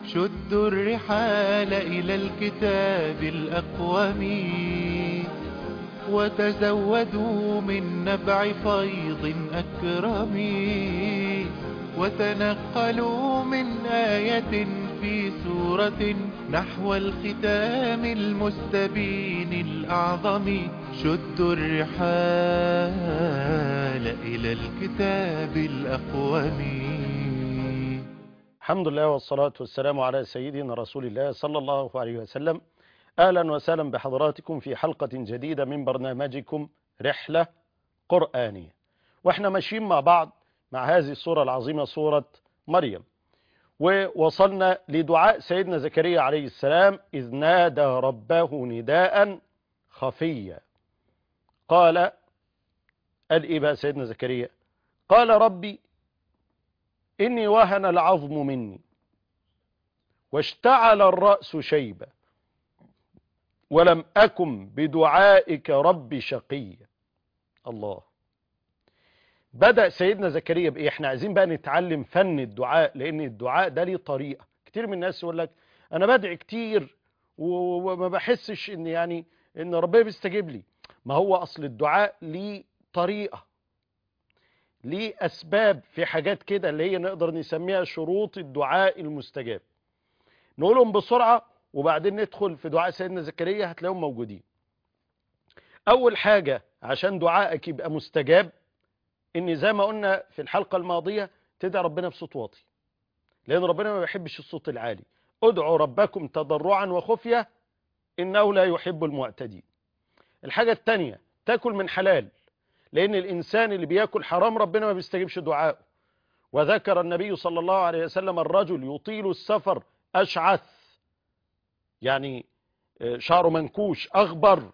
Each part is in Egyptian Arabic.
شدوا الرحال إلى الكتاب الأقوم وتزودوا من نبع فيض أكرم وتنقلوا من آية في سورة نحو الختام المستبين الأعظم شدوا الرحال إلى الكتاب الأقوم الحمد لله والصلاة والسلام على سيدنا رسول الله صلى الله عليه وسلم أهلا وسهلا بحضراتكم في حلقة جديدة من برنامجكم رحلة قرآنية واحنا ماشيين مع بعض مع هذه الصورة العظيمة صورة مريم ووصلنا لدعاء سيدنا زكريا عليه السلام إذ نادى ربه نداء خفيا قال قال إيه بقى سيدنا زكريا قال ربي إني وهن العظم مني واشتعل الرأس شيبا ولم أكن بدعائك رب شقيا الله بدأ سيدنا زكريا بإيه احنا عايزين بقى نتعلم فن الدعاء لأن الدعاء ده ليه طريقة كتير من الناس يقول لك أنا بدعي كتير وما بحسش إن يعني إن ربنا بيستجيب لي ما هو أصل الدعاء ليه طريقة ليه أسباب في حاجات كده اللي هي نقدر نسميها شروط الدعاء المستجاب نقولهم بسرعة وبعدين ندخل في دعاء سيدنا زكريا هتلاقيهم موجودين أول حاجة عشان دعائك يبقى مستجاب إن زي ما قلنا في الحلقة الماضية تدعي ربنا بصوت واطي لأن ربنا ما بيحبش الصوت العالي ادعوا ربكم تضرعا وخفية إنه لا يحب المعتدين الحاجة الثانية تاكل من حلال لأن الإنسان اللي بياكل حرام ربنا ما بيستجيبش دعائه وذكر النبي صلى الله عليه وسلم الرجل يطيل السفر أشعث يعني شعره منكوش أغبر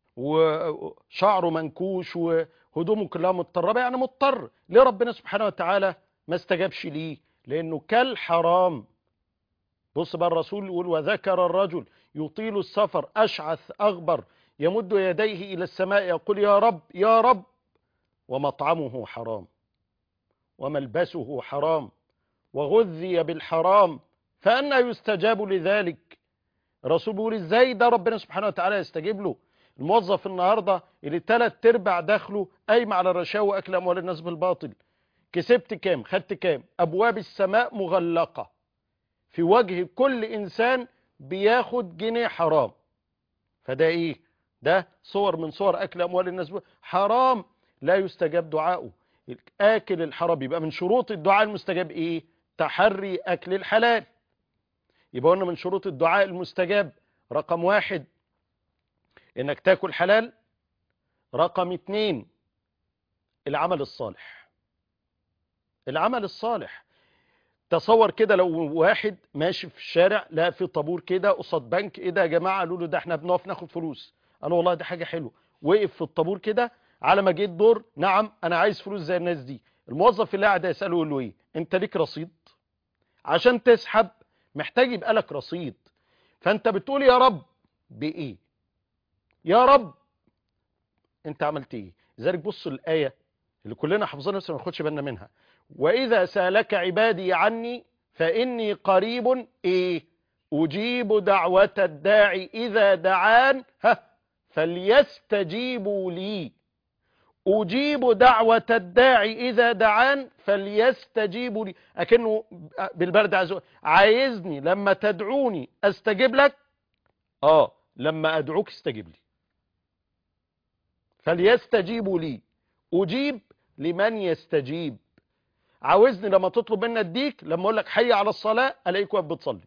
وشعره منكوش وهدومه كلها مضطربة يعني مضطر ليه ربنا سبحانه وتعالى ما استجابش ليه لأنه كل حرام بص بقى الرسول يقول وذكر الرجل يطيل السفر أشعث أغبر يمد يديه إلى السماء يقول يا رب يا رب ومطعمه حرام وملبسه حرام وغذي بالحرام فأنا يستجاب لذلك الرسول بيقول ازاي ده ربنا سبحانه وتعالى يستجيب له الموظف النهاردة اللي تلات ارباع دخله قايم على الرشاوى واكل اموال الناس بالباطل كسبت كام خدت كام ابواب السماء مغلقة في وجه كل انسان بياخد جنيه حرام فده ايه ده صور من صور اكل اموال الناس حرام لا يستجاب دعاؤه اكل الحرام يبقى من شروط الدعاء المستجاب ايه تحري اكل الحلال يبقى قلنا من شروط الدعاء المستجاب رقم واحد انك تاكل حلال رقم اتنين العمل الصالح العمل الصالح تصور كده لو واحد ماشي في الشارع لا في طابور كده قصاد بنك ايه ده يا جماعه قالوا له ده احنا بنقف ناخد فلوس قال والله دي حاجه حلوه وقف في الطابور كده على ما جه الدور نعم انا عايز فلوس زي الناس دي الموظف اللي قاعد يساله يقول له ايه انت ليك رصيد عشان تسحب محتاج يبقى لك رصيد فانت بتقول يا رب بايه يا رب انت عملت ايه لذلك بص الايه اللي كلنا حافظينها بس ما ناخدش بالنا منها واذا سالك عبادي عني فاني قريب ايه اجيب دعوه الداعي اذا دعان ها فليستجيبوا لي أجيب دعوة الداعي إذا دعان فليستجيبوا لي أكنه بالبرد عايز عايزني لما تدعوني أستجيب لك آه لما أدعوك استجيب لي فليستجيبوا لي أجيب لمن يستجيب عاوزني لما تطلب مني أديك لما أقول لك حي على الصلاة ألاقيك واقف بتصلي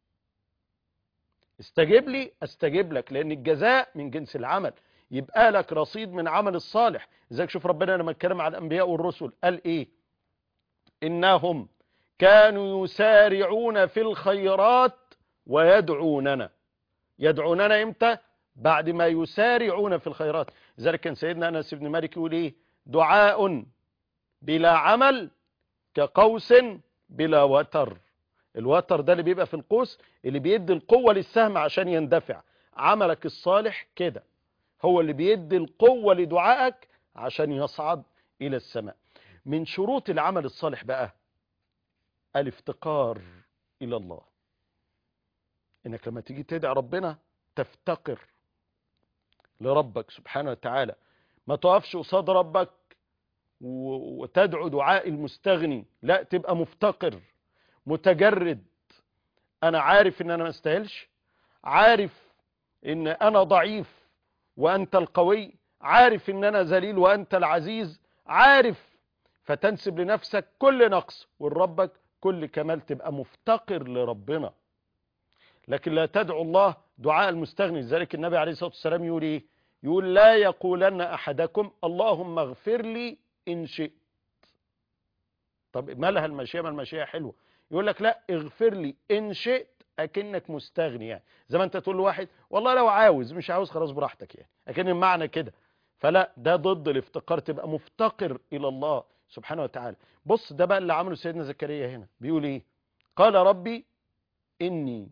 استجيب لي أستجيب لك لأن الجزاء من جنس العمل يبقى لك رصيد من عمل الصالح ازيك شوف ربنا لما اتكلم عن الانبياء والرسل قال ايه انهم كانوا يسارعون في الخيرات ويدعوننا يدعوننا امتى بعد ما يسارعون في الخيرات لذلك كان سيدنا انس بن مالك يقول ايه دعاء بلا عمل كقوس بلا وتر الوتر ده اللي بيبقى في القوس اللي بيدي القوة للسهم عشان يندفع عملك الصالح كده هو اللي بيدي القوة لدعائك عشان يصعد إلى السماء من شروط العمل الصالح بقى الافتقار إلى الله انك لما تيجي تدعي ربنا تفتقر لربك سبحانه وتعالى ما تقفش قصاد ربك و- وتدعو دعاء المستغني لا تبقى مفتقر متجرد انا عارف ان انا ما استاهلش عارف ان انا ضعيف وانت القوي عارف ان انا ذليل وانت العزيز عارف فتنسب لنفسك كل نقص ولربك كل كمال تبقى مفتقر لربنا لكن لا تدعو الله دعاء المستغني لذلك النبي عليه الصلاة والسلام يقول ايه يقول لا يقولن احدكم اللهم اغفر لي ان شئت طب مالها المشيئة ما المشيئة حلوة يقول لك لا اغفر لي ان شئت اكنك مستغني يعني زي ما انت تقول لواحد والله لو عاوز مش عاوز خلاص براحتك يعني اكن المعنى كده فلا ده ضد الافتقار تبقى مفتقر الى الله سبحانه وتعالى بص ده بقى اللي عمله سيدنا زكريا هنا بيقول ايه قال ربي اني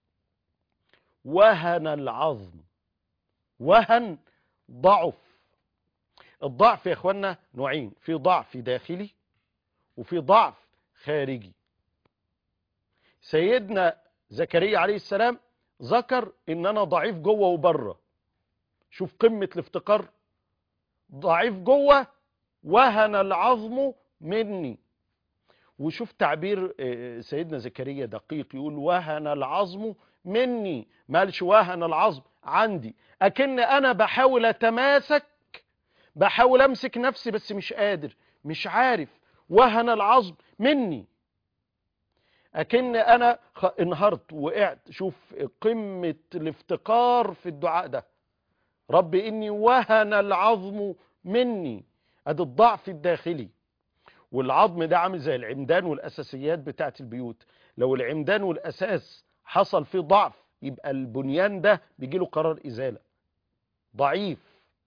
وهن العظم وهن ضعف الضعف يا اخوانا نوعين في ضعف داخلي وفي ضعف خارجي سيدنا زكريا عليه السلام ذكر ان انا ضعيف جوه وبره شوف قمة الافتقار ضعيف جوه وهن العظم مني وشوف تعبير آه، سيدنا زكريا دقيق يقول وهن العظم مني مالش وهن العظم عندي اكن انا بحاول اتماسك بحاول امسك نفسي بس مش قادر مش عارف وهن العظم مني اكن انا خ- انهارت وقعت شوف قمة الافتقار في الدعاء ده رب اني وهن العظم مني ادي الضعف الداخلي والعظم ده عامل زي العمدان والاساسيات بتاعت البيوت لو العمدان والاساس حصل فيه ضعف يبقى البنيان ده بيجي له قرار ازاله ضعيف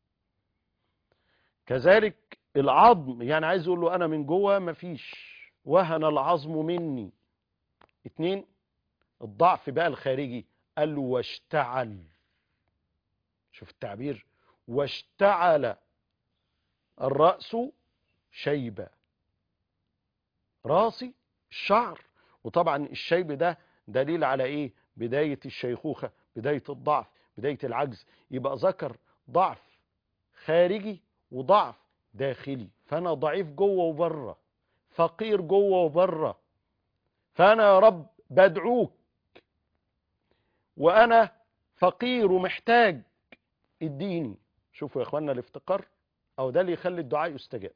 كذلك العظم يعني عايز يقول له انا من جوه مفيش وهن العظم مني اتنين الضعف بقى الخارجي قال له واشتعل شوف التعبير واشتعل الرأس شيبة راسي الشعر وطبعا الشيب ده دليل على ايه بداية الشيخوخة بداية الضعف بداية العجز يبقى ذكر ضعف خارجي وضعف داخلي فانا ضعيف جوه وبره فقير جوه وبره فانا يا رب بدعوك وانا فقير ومحتاج اديني شوفوا يا اخوانا الافتقار او ده اللي يخلي الدعاء يستجاب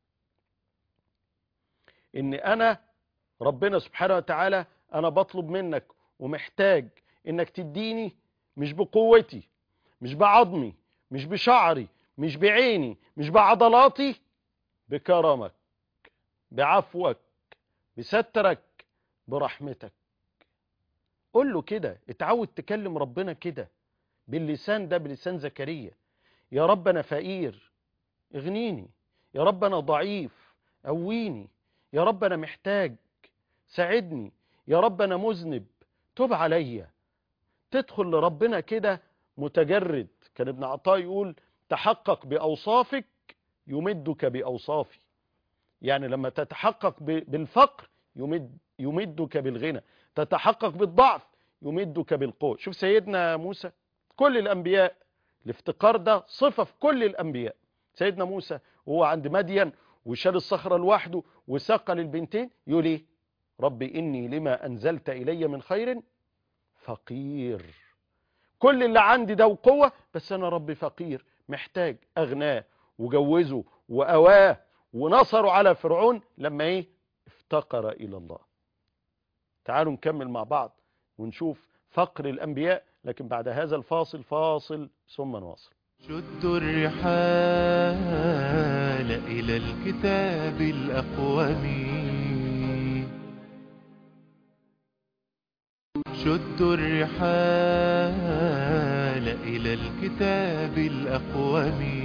ان انا ربنا سبحانه وتعالى انا بطلب منك ومحتاج انك تديني مش بقوتي مش بعظمي مش بشعري مش بعيني مش بعضلاتي بكرمك بعفوك بسترك برحمتك قول له كده اتعود تكلم ربنا كده باللسان ده بلسان زكريا يا رب انا فقير اغنيني يا رب انا ضعيف قويني يا رب انا محتاج ساعدني يا رب انا مذنب تب عليا تدخل لربنا كده متجرد كان ابن عطاء يقول تحقق باوصافك يمدك باوصافي يعني لما تتحقق ب- بالفقر يمد يمدك بالغنى تتحقق بالضعف يمدك بالقوة شوف سيدنا موسى كل الأنبياء الافتقار ده صفة في كل الأنبياء سيدنا موسى وهو عند مدين وشال الصخرة لوحده وسقى للبنتين يقول ايه ربي إني لما أنزلت إلي من خير فقير كل اللي عندي ده وقوة بس أنا ربي فقير محتاج أغناه وجوزه وأواه ونصروا على فرعون لما ايه افتقر إلى الله تعالوا نكمل مع بعض ونشوف فقر الأنبياء لكن بعد هذا الفاصل فاصل ثم نواصل شدوا الرحال إلى الكتاب الأقوم شدوا الرحال إلى الكتاب الأقوم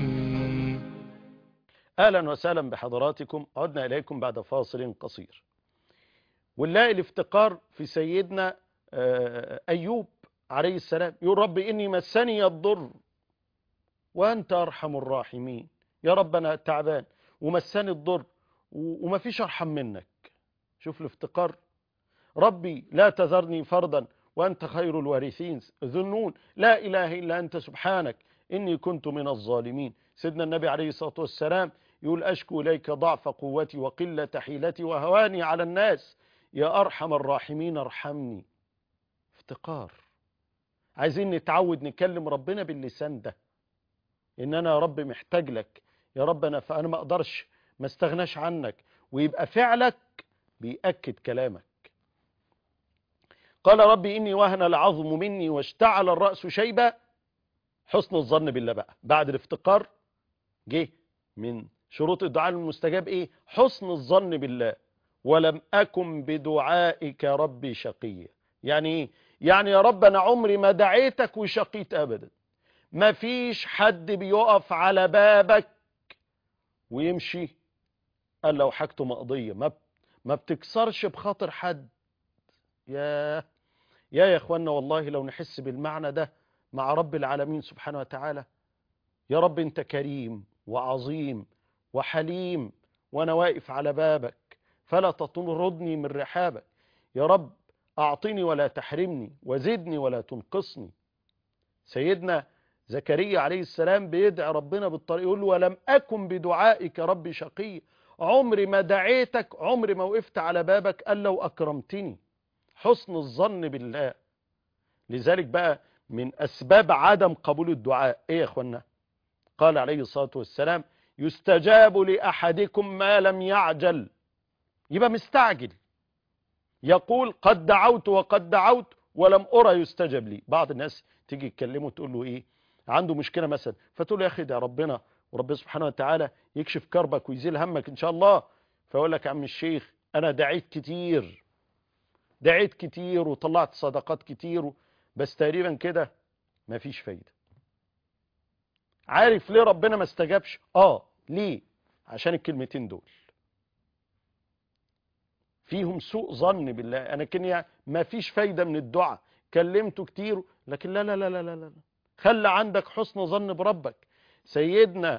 أهلا وسهلا بحضراتكم عدنا إليكم بعد فاصل قصير ونلاقي الافتقار في سيدنا آه، أيوب عليه السلام يقول رب إني مسني الضر وأنت أرحم الراحمين يا رب أنا تعبان ومسني الضر و- وما فيش أرحم منك شوف الافتقار ربي لا تذرني فردا وأنت خير الوارثين ذنون لا إله إلا أنت سبحانك إني كنت من الظالمين سيدنا النبي عليه الصلاة والسلام يقول أشكو إليك ضعف قوتي وقلة حيلتي وهواني على الناس يا أرحم الراحمين ارحمني افتقار عايزين نتعود نكلم ربنا باللسان ده ان انا يا رب محتاج لك يا رب انا فانا ما اقدرش ما استغناش عنك ويبقى فعلك بيأكد كلامك قال ربي اني وهن العظم مني واشتعل الرأس شيبا حسن الظن بالله بقى بعد الافتقار جه من شروط الدعاء المستجاب ايه حسن الظن بالله ولم اكن بدعائك ربي شقيا يعني ايه يعني يا رب انا عمري ما دعيتك وشقيت ابدا ما فيش حد بيقف على بابك ويمشي قال لو حاجته مقضية ما ما بتكسرش بخاطر حد يا يا يا اخوانا والله لو نحس بالمعنى ده مع رب العالمين سبحانه وتعالى يا رب انت كريم وعظيم وحليم وانا واقف على بابك فلا تطردني من رحابك يا رب اعطني ولا تحرمني وزدني ولا تنقصني سيدنا زكريا عليه السلام بيدعي ربنا بالطريق يقول له ولم أكن بدعائك ربي شقي عمري ما دعيتك عمري ما وقفت على بابك قال لو أكرمتني حسن الظن بالله لذلك بقى من أسباب عدم قبول الدعاء إيه يا أخوانا قال عليه الصلاة والسلام يستجاب لأحدكم ما لم يعجل يبقى مستعجل يقول قد دعوت وقد دعوت ولم أرى يستجب لي بعض الناس تيجي تكلمه تقول له إيه عنده مشكلة مثلا فتقول له يا أخي ده ربنا وربنا سبحانه وتعالى يكشف كربك ويزيل همك إن شاء الله فيقول لك يا عم الشيخ أنا دعيت كتير دعيت كتير وطلعت صدقات كتير بس تقريبا كده مفيش فايدة عارف ليه ربنا ما استجابش اه ليه عشان الكلمتين دول فيهم سوء ظن بالله انا كان يعني ما فيش فايدة من الدعاء كلمته كتير لكن لا لا لا لا لا لا خلى عندك حسن ظن بربك سيدنا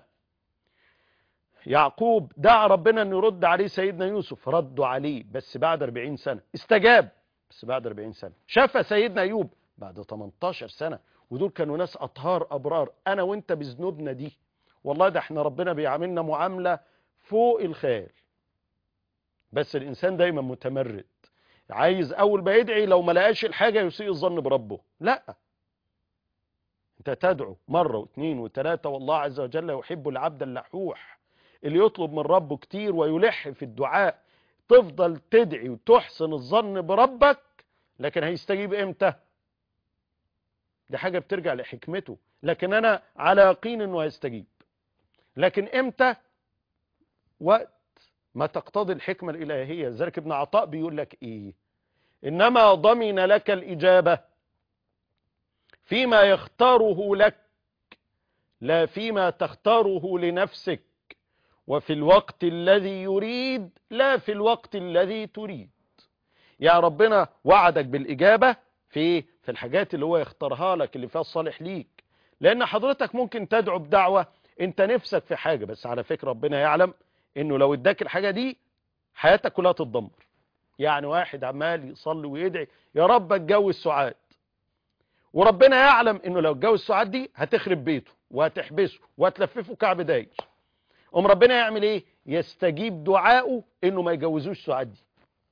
يعقوب دعا ربنا ان يرد عليه سيدنا يوسف ردوا عليه بس بعد 40 سنة استجاب بس بعد 40 سنة شاف سيدنا ايوب بعد 18 سنة ودول كانوا ناس اطهار ابرار انا وانت بذنوبنا دي والله ده احنا ربنا بيعاملنا معاملة فوق الخيال بس الانسان دايما متمرد عايز اول ما يدعي لو ما لقاش الحاجة يسيء الظن بربه لا انت تدعو مرة واثنين وثلاثة والله عز وجل يحب العبد اللحوح اللي يطلب من ربه كتير ويلح في الدعاء تفضل تدعي وتحسن الظن بربك لكن هيستجيب امتى دي حاجة بترجع لحكمته لكن انا على يقين انه هيستجيب لكن امتى وقت ما تقتضي الحكمة الالهية ذلك ابن عطاء بيقول لك ايه انما ضمن لك الاجابة فيما يختاره لك لا فيما تختاره لنفسك وفي الوقت الذي يريد لا في الوقت الذي تريد يا ربنا وعدك بالإجابة في في الحاجات اللي هو يختارها لك اللي فيها الصالح ليك لأن حضرتك ممكن تدعو بدعوة انت نفسك في حاجة بس على فكرة ربنا يعلم انه لو اداك الحاجة دي حياتك كلها تتدمر يعني واحد عمال يصلي ويدعي يا رب اتجوز سعاد وربنا يعلم انه لو اتجوز سعاد دي هتخرب بيته وهتحبسه وهتلففه كعب داير قوم ربنا يعمل ايه يستجيب دعائه انه ما يجوزوش سعاد دي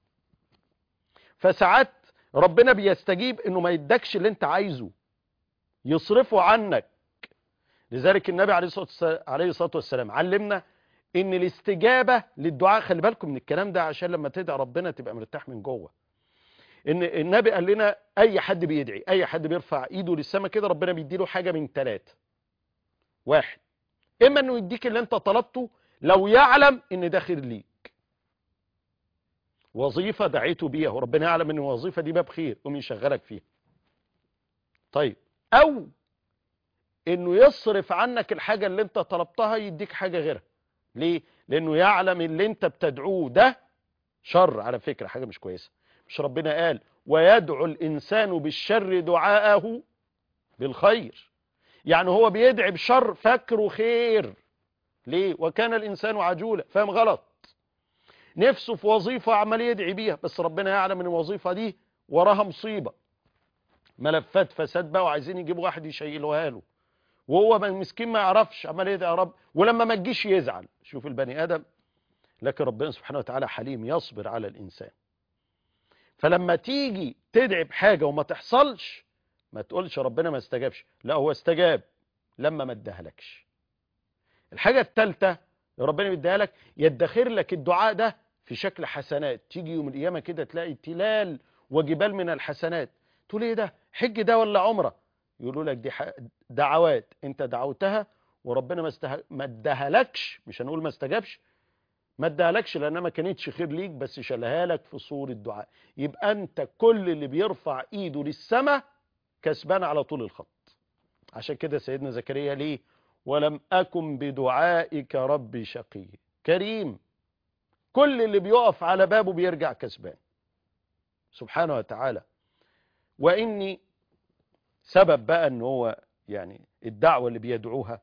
فساعات ربنا بيستجيب انه ما يدكش اللي انت عايزه يصرفه عنك لذلك النبي عليه الصلاه عليه الصلاه والسلام علمنا ان الاستجابه للدعاء خلي بالكم من الكلام ده عشان لما تدعي ربنا تبقى مرتاح من جوه ان النبي قال لنا اي حد بيدعي اي حد بيرفع ايده للسماء كده ربنا بيديله حاجه من ثلاثه واحد اما انه يديك اللي انت طلبته لو يعلم ان ده خير ليك وظيفة دعيته بيها وربنا يعلم ان الوظيفة دي باب خير قوم يشغلك فيها طيب او انه يصرف عنك الحاجة اللي انت طلبتها يديك حاجة غيرها ليه لانه يعلم اللي انت بتدعوه ده شر على فكرة حاجة مش كويسة مش ربنا قال ويدعو الانسان بالشر دعاءه بالخير يعني هو بيدعي بشر فاكره خير ليه وكان الانسان عجولا فاهم غلط نفسه في وظيفة عمال يدعي بيها بس ربنا يعلم ان الوظيفة دي وراها مصيبة ملفات فساد بقى وعايزين يجيبوا واحد يشيلوها له وهو مسكين ما يعرفش عمال يدعي يا رب ولما ما تجيش يزعل شوف البني ادم لكن ربنا سبحانه وتعالى حليم يصبر على الانسان فلما تيجي تدعي بحاجه وما تحصلش ما تقولش ربنا ما استجابش لا هو استجاب لما ما اداهالكش الحاجه الثالثه ربنا بيديها لك يدخر لك الدعاء ده في شكل حسنات تيجي يوم القيامه كده تلاقي تلال وجبال من الحسنات تقول ايه ده حج ده ولا عمره يقولوا لك دي دعوات انت دعوتها وربنا ما استه... ما اداهالكش مش هنقول ما استجابش ما اداهالكش لانها ما كانتش خير ليك بس شالها لك في صورة دعاء يبقى انت كل اللي بيرفع ايده للسماء كسبان على طول الخط عشان كده سيدنا زكريا ليه ولم اكن بدعائك ربي شقي كريم كل اللي بيقف على بابه بيرجع كسبان سبحانه وتعالى واني سبب بقى ان هو يعني الدعوة اللي بيدعوها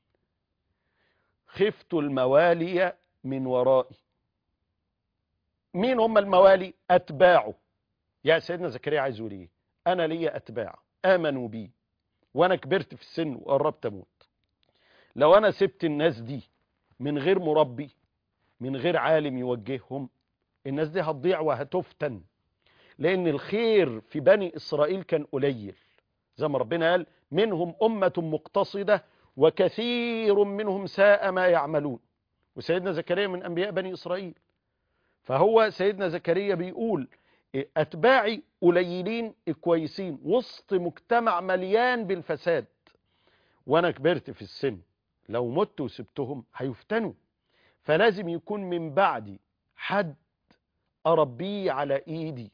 خفت الموالي من ورائي مين هم الموالي اتباعه يا سيدنا زكريا عايز يقول ايه انا ليا اتباع امنوا بي وانا كبرت في السن وقربت اموت لو انا سبت الناس دي من غير مربي من غير عالم يوجههم الناس دي هتضيع وهتفتن لان الخير في بني اسرائيل كان قليل زي ما ربنا قال منهم أمة مقتصدة وكثير منهم ساء ما يعملون وسيدنا زكريا من أنبياء بني إسرائيل فهو سيدنا زكريا بيقول أتباعي قليلين كويسين وسط مجتمع مليان بالفساد وأنا كبرت في السن لو مت وسبتهم هيفتنوا فلازم يكون من بعدي حد أربيه على إيدي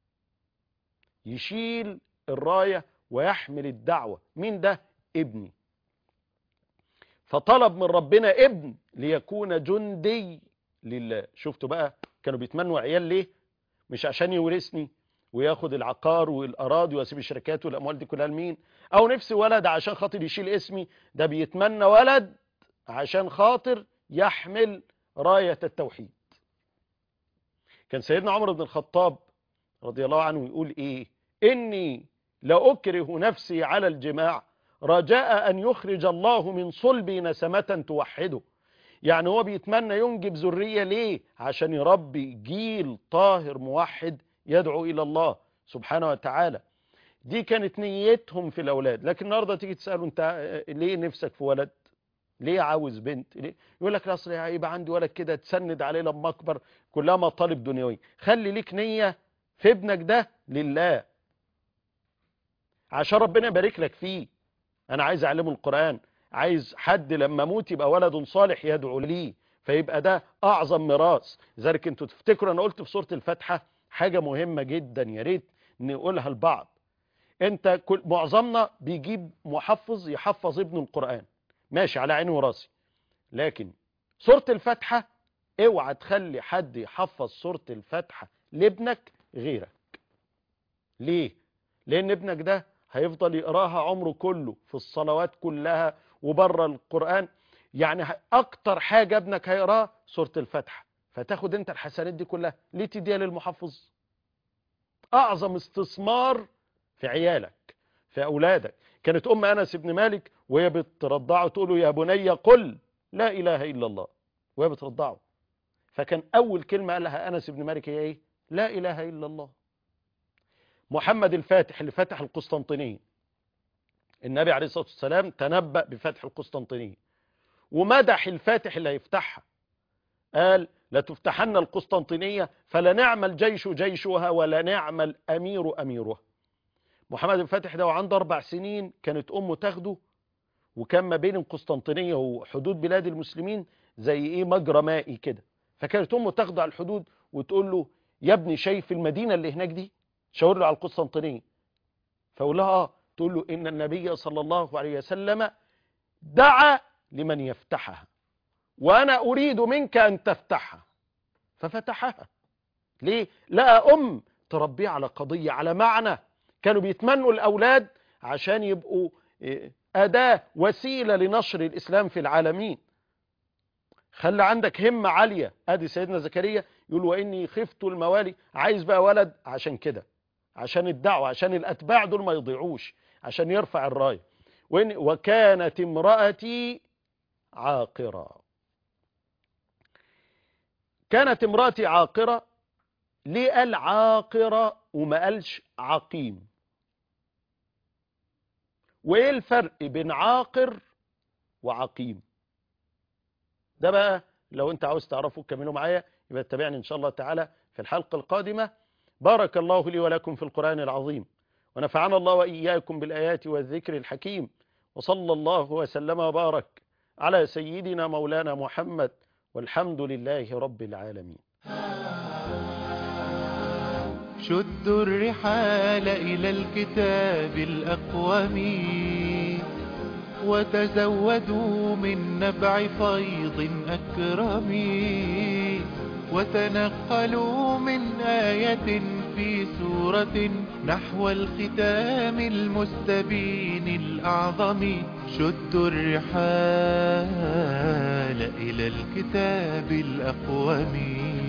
يشيل الراية ويحمل الدعوة مين ده ابني فطلب من ربنا ابن ليكون جندي لله شفتوا بقى كانوا بيتمنوا عيال ليه مش عشان يورثني وياخد العقار والاراضي ويسيب الشركات والاموال دي كلها لمين او نفسي ولد عشان خاطر يشيل اسمي ده بيتمنى ولد عشان خاطر يحمل راية التوحيد كان سيدنا عمر بن الخطاب رضي الله عنه يقول ايه اني لأكره نفسي على الجماع رجاء أن يخرج الله من صلبي نسمة توحده يعني هو بيتمنى ينجب ذرية ليه عشان يربي جيل طاهر موحد يدعو إلى الله سبحانه وتعالى دي كانت نيتهم في الأولاد لكن النهاردة تيجي تسأله أنت ليه نفسك في ولد ليه عاوز بنت ليه؟ يقول لك اصل هيبقى عندي ولد كده تسند عليه لما اكبر كلها مطالب دنيويه خلي ليك نيه في ابنك ده لله عشان ربنا يبارك لك فيه انا عايز اعلمه القرآن عايز حد لما اموت يبقى ولد صالح يدعو لي فيبقى ده اعظم ميراث لذلك انتوا تفتكروا انا قلت في سورة الفاتحة حاجة مهمة جدا يا ريت نقولها لبعض انت كل معظمنا بيجيب محفظ يحفظ ابنه القرآن ماشي على عيني وراسي لكن سورة الفاتحة اوعى تخلي حد يحفظ سورة الفاتحة لابنك غيرك ليه لان ابنك ده هيفضل يقراها عمره كله في الصلوات كلها وبره القرآن يعني اكتر حاجة ابنك هيقراها سورة الفاتحة فتاخد انت الحسنات دي كلها ليه تديها للمحفظ اعظم استثمار في عيالك في اولادك كانت ام انس بن مالك وهي بترضعه تقول له يا بني قل لا اله الا الله وهي بترضعه فكان اول كلمة قالها انس بن مالك هي ايه لا اله الا الله محمد الفاتح اللي فتح القسطنطينية النبي عليه الصلاة والسلام تنبأ بفتح القسطنطينية ومدح الفاتح اللي هيفتحها قال لتفتحن القسطنطينية فلنعم الجيش جيشها ولا نعم الأمير أميرها محمد الفاتح ده وعنده أربع سنين كانت أمه تاخده وكان ما بين القسطنطينية وحدود بلاد المسلمين زي إيه مجرى مائي كده فكانت أمه تاخده على الحدود وتقول له يا ابني شايف المدينة اللي هناك دي شاور له على القسطنطينية فأقول لها آه تقول له إن النبي صلى الله عليه وسلم دعا لمن يفتحها وأنا أريد منك أن تفتحها ففتحها ليه؟ لقى أم تربيه على قضية على معنى كانوا بيتمنوا الأولاد عشان يبقوا أداة وسيلة لنشر الإسلام في العالمين خلي عندك همة عالية ادي سيدنا زكريا يقول واني خفت الموالي عايز بقى ولد عشان كده عشان الدعوة عشان الأتباع دول ما يضيعوش عشان يرفع الراية وإن وكانت امرأتي عاقرة كانت امرأتي عاقرة ليه قال عاقرة وما قالش عقيم وايه الفرق بين عاقر وعقيم ده بقى لو انت عاوز تعرفه كملوا معايا يبقى تتابعني ان شاء الله تعالى في الحلقة القادمة بارك الله لي ولكم في القرآن العظيم ونفعنا الله وإياكم بالآيات والذكر الحكيم وصلى الله وسلم وبارك على سيدنا مولانا محمد والحمد لله رب العالمين شدوا الرحال إلى الكتاب الأقوم وتزودوا من نبع فيض أكرم وتنقلوا من آية في سورة نحو الختام المستبين الأعظم شدوا الرحال إلى الكتاب الأقوم